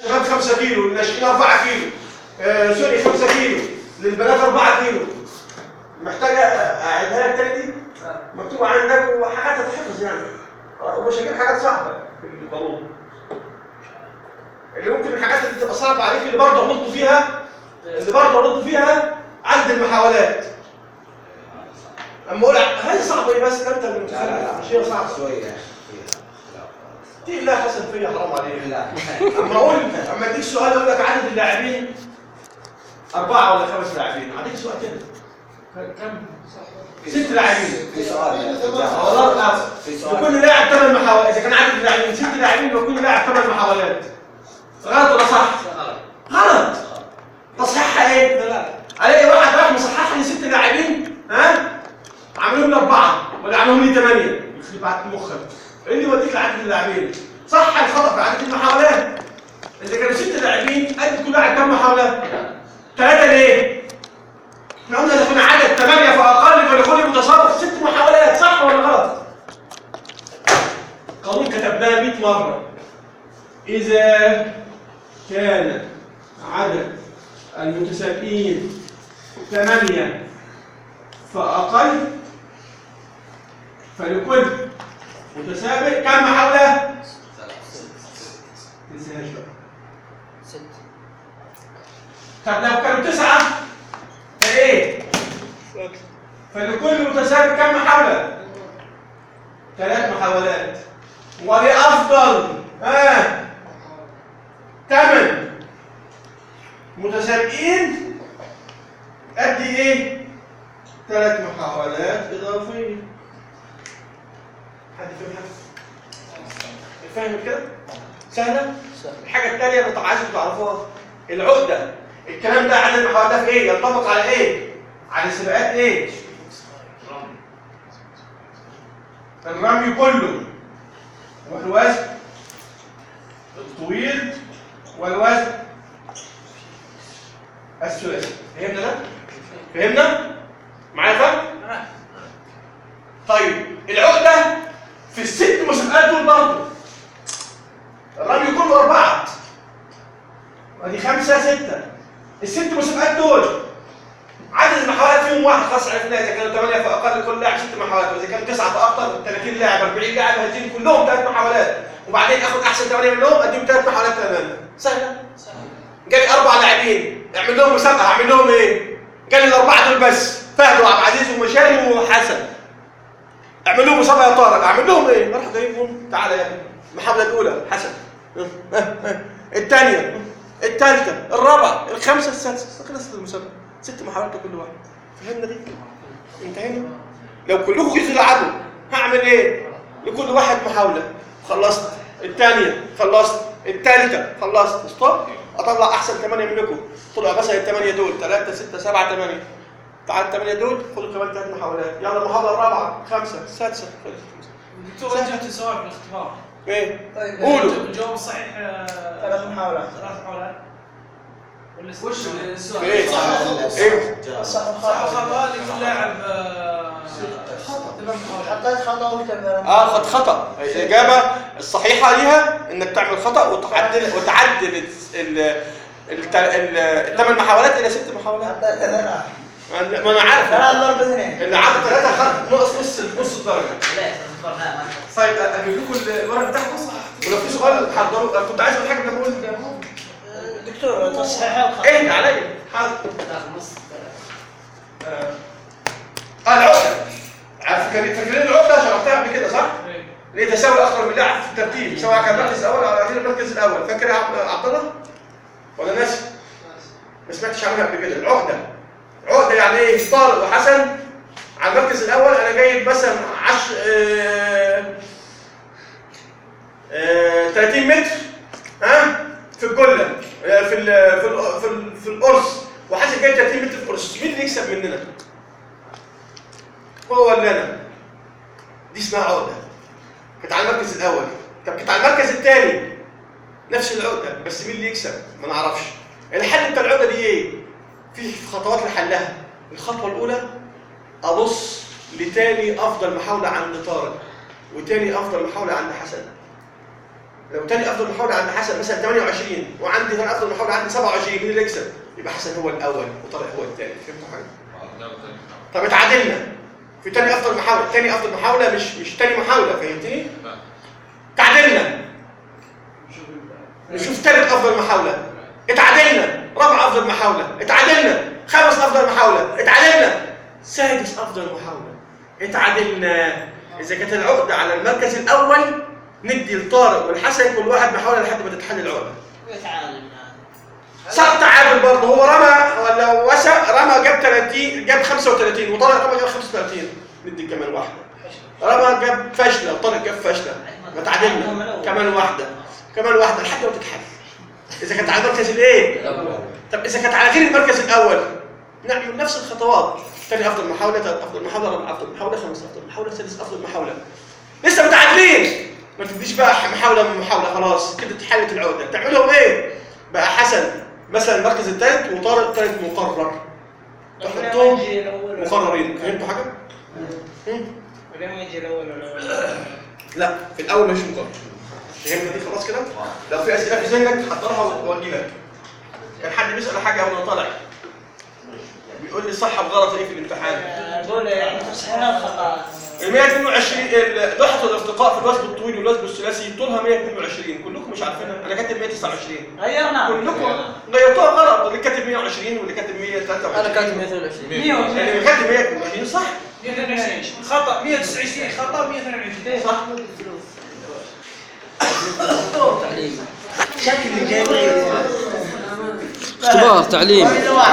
شباب 5 كيلو للناشئين 4 كيلو آه سوري 5 كيلو للبنات 4 كيلو محتاجه اعيدها لك تاني دي مكتوبه عندك وحاجات تتحفظ يعني آه، ومش هجيب حاجات صعبه في القانون اللي ممكن الحاجات اللي تبقى صعبه عليك اللي برضه غلطوا فيها اللي برضه غلطوا فيها عدد المحاولات اما اقول هذه صعبه ايه بس انت اللي لا لا لا مش هي صعبه شوية يا أخي فيها. لا دي لا حسن فيا حرام عليك لا اما اقول اما اديك سؤال اقول لك عدد اللاعبين اربعه ولا خمس لاعبين اديك سؤال كده كم ست لاعبين في سؤال يا أخي. والله العظيم في سؤال لكل لاعب ثمان محاولات اذا كان عدد اللاعبين ست لاعبين وكل لاعب ثمان محاولات غلط ولا صح؟ غلط تصحيحها ايه؟ الاقي واحد راح مصححها لي ست لاعبين ها؟ عاملهم لي اربعه ولا عاملهم لي ثمانيه يخرب بعد مخك ايه اللي يوديك لعدد اللاعبين؟ صح الخطا في عدد المحاولات اذا كانوا ست لاعبين ادي كل لاعب كم محاوله؟ ثلاثه ليه؟ احنا قلنا اذا كان عدد ثمانيه فاقل فلكل متصرف ست محاولات صح ولا غلط؟ قانون كتبناه 100 مره اذا كان عدد المتسابقين ثمانية فأقل فلكل متسابق كم محاولة؟ تنساهاش بقى ست طب لو كانوا تسعة فإيه؟ فلكل متسابق كم محاولة؟ ثلاث محاولات ولأفضل ها ثمن متسابقين أدي إيه؟ ثلاث محاولات إضافية حد فاهم حاجة؟ فاهم كده؟ سهلة؟ الحاجة التانية اللي طبعا عايزكم تعرفوها العقدة الكلام ده عن المحاولات ده في إيه؟ ينطبق على إيه؟ على سباقات إيه؟ الرمي كله والوزن الطويل والوزن الثلاثي فهمنا ده؟ فهمنا؟ معايا فهم؟ طيب العقدة في الست مسابقات دول برضه الرمي كله أربعة ودي خمسة ستة الست مسابقات دول عدد المحاولات فيهم واحد خلاص عرفناه اذا كانوا ثمانيه فاقل كل لاعب ست محاولات واذا كانوا تسعه فاكثر 30 لاعب 40 لاعب هديهم كلهم ثلاث محاولات وبعدين اخد احسن ثمانيه منهم اديهم ثلاث محاولات كمان سهله جالي اربع لاعبين اعمل لهم مسابقه اعمل لهم ايه؟ جالي الاربعه دول بس فهد وعبد العزيز ومشاري وحسن اعمل لهم مسابقه يا طارق اعمل لهم ايه؟ راح جايبهم تعالى يا ابني المحاوله الاولى حسن الثانيه الثالثه الرابعه الخامسه السادسه خلصت المسابقه ست محاولات لكل واحد فهمنا دي انتهينا لو كلكم جيتوا تلعبوا هعمل ايه لكل واحد محاوله خلصت الثانيه خلصت الثالثه خلصت ستوب اطلع احسن ثمانيه منكم طلعوا مثلا الثمانيه دول ثلاثه سته سبعه ثمانيه تعال الثمانيه دول خدوا كمان ثلاث محاولات يلا المحاوله الرابعه خمسه السادسه دكتور انت جبت سؤال في الاختبار ايه طيب قولوا الجواب الصحيح آه، ثلاث محاولات ثلاث محاولات ولا وش ست؟ السؤال؟ ايه صح ايه صح صح وخطأ وخطا لكل لاعب آه، ثمان محاولات حطيت خطأ وكذا اه خد خطا الاجابه الصحيحه ليها انك تعمل خطا وتعدل وتعدل ال- ال- الت- ال- الثمان محاولات الى ست محاولات حطيت ثلاثة ما انا عارف ثلاث ضرب اثنين اللي عدى ثلاثه خد ناقص نص نص الدرجه لا اصبر لا ما طيب اجيب لكم الورق بتاعكم ولو في سؤال حضروا أنا كنت عايز اقول حاجه قبل ما اقول دكتور تصحيح الخطأ ايه عليا حاضر نص اه آه، العقده عارف فاكرين فاكرين العقده شرحتها قبل كده صح؟ إيه. ليه تساوي اكثر من لاعب في الترتيب سواء كان المركز الاول او الاخير المركز الاول فاكر يا عبد عبد الله ولا ناسي ما سمعتش عنها قبل كده العقده عقده يعني ايه طارق وحسن على المركز الاول انا جايب مثلا 10 آه آه 30 متر ها في الجله آه، في ال في ال في, ال في القرص وحسن جايب 30 متر في القرص مين اللي يكسب مننا؟ هو ولا انا؟ دي اسمها عقده كانت على المركز الاول طب كانت على المركز الثاني نفس العقده بس مين اللي يكسب ما نعرفش الحل بتاع العقده دي ايه في خطوات لحلها الخطوه الاولى ابص لتاني افضل محاوله عند طارق وتاني افضل محاوله عند حسن لو تاني افضل محاوله عند حسن مثلا 28 وعندي ثاني افضل محاوله عندي 27 مين اللي يكسب؟ يبقى حسن هو الاول وطارق هو الثاني فهمتوا حاجه؟ طب اتعادلنا في تاني افضل محاوله تاني افضل محاوله مش مش تاني محاوله فهمتني؟ تعادلنا نشوف ثالث افضل محاوله اتعادلنا رابع افضل محاوله اتعادلنا خامس افضل محاوله اتعادلنا سادس افضل محاوله اتعادلنا اذا كانت العقده على المركز الاول ندي لطارق والحسن كل واحد محاوله لحد ما تتحل العقده يتعامل صار تعادل برضه هو رمى ولا وسع رمى جاب 30 جاب 35 وطارق رمى جاب 35 ندي كمان واحده رمى جاب فاشله وطارق جاب فاشله ما تعادلنا كمان واحده كمان واحده لحد ما تتحل اذا كانت على المركز الايه طب اذا كانت على غير المركز الاول نعمل نفس الخطوات ثاني افضل محاوله ثالث افضل محاوله رابع افضل محاوله خامس افضل محاوله سادس افضل محاوله لسه متعادلين ما تديش بقى محاوله من محاوله خلاص كده اتحلت العقده تعملهم ايه بقى حسن مثلا المركز الثالث وطارق الثالث مقرر تحطهم مقررين فهمتوا حاجه؟ هم؟ ولما يجي الاول والاول لا في الاول مش مقرر فهمنا دي خلاص كده؟ لو في اسئله في ذهنك تحضرها واجي لك كان حد بيسال حاجه اول ما طلع بيقول لي صح وغلط ايه في الامتحان اقول يعني تصحيحات خطا ال 122 ال- لوحه الارتقاء في الوثب الطويل والوثب الثلاثي طولها 122 كلكم مش عارفينها انا كاتب 129 غيرنا كلكم غيرتوها غلط اللي كاتب 120 واللي كاتب 123 انا كاتب 122 يعني اللي كاتب 122 صح 122 خطا 129 خطا 122 صح تعليم شكل جميل اختبار تعليم